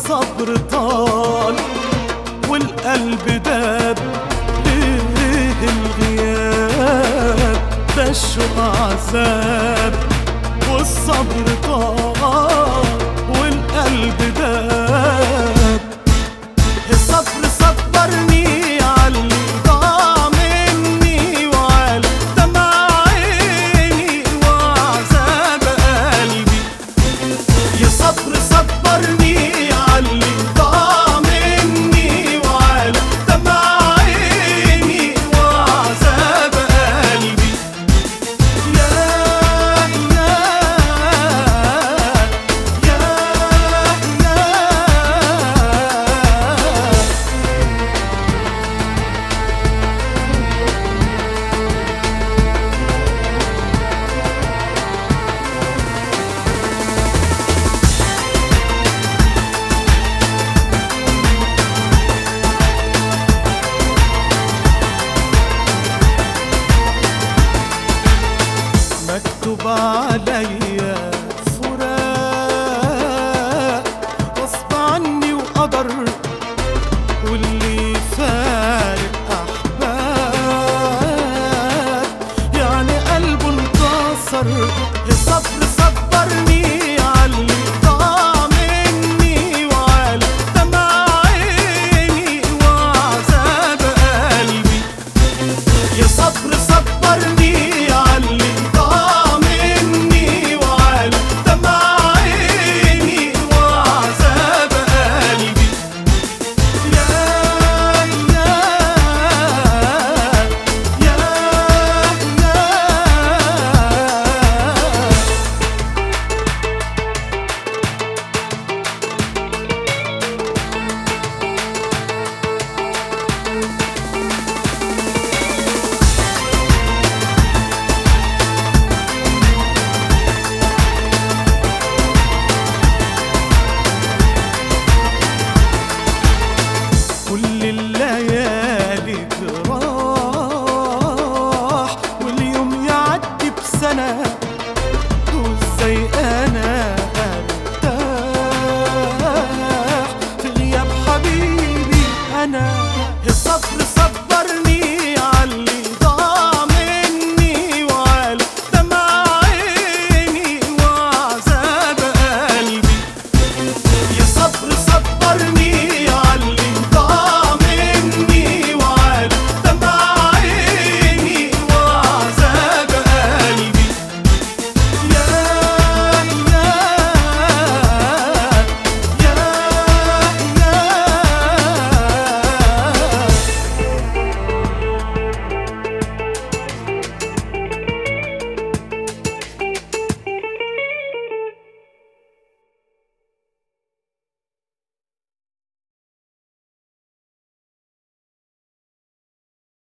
والصبر طال والقلب داب ليه الغياب ده الشوق عذاب والصبر طال والقلب داب الصبر صبرني عاللي ضاع مني وعلى دمع عيني وعذاب قلبي يا صبر صبرني عاللي ضاع مني وعلى دمع عيني وعذاب قلبي يا يا يا يا مكتوب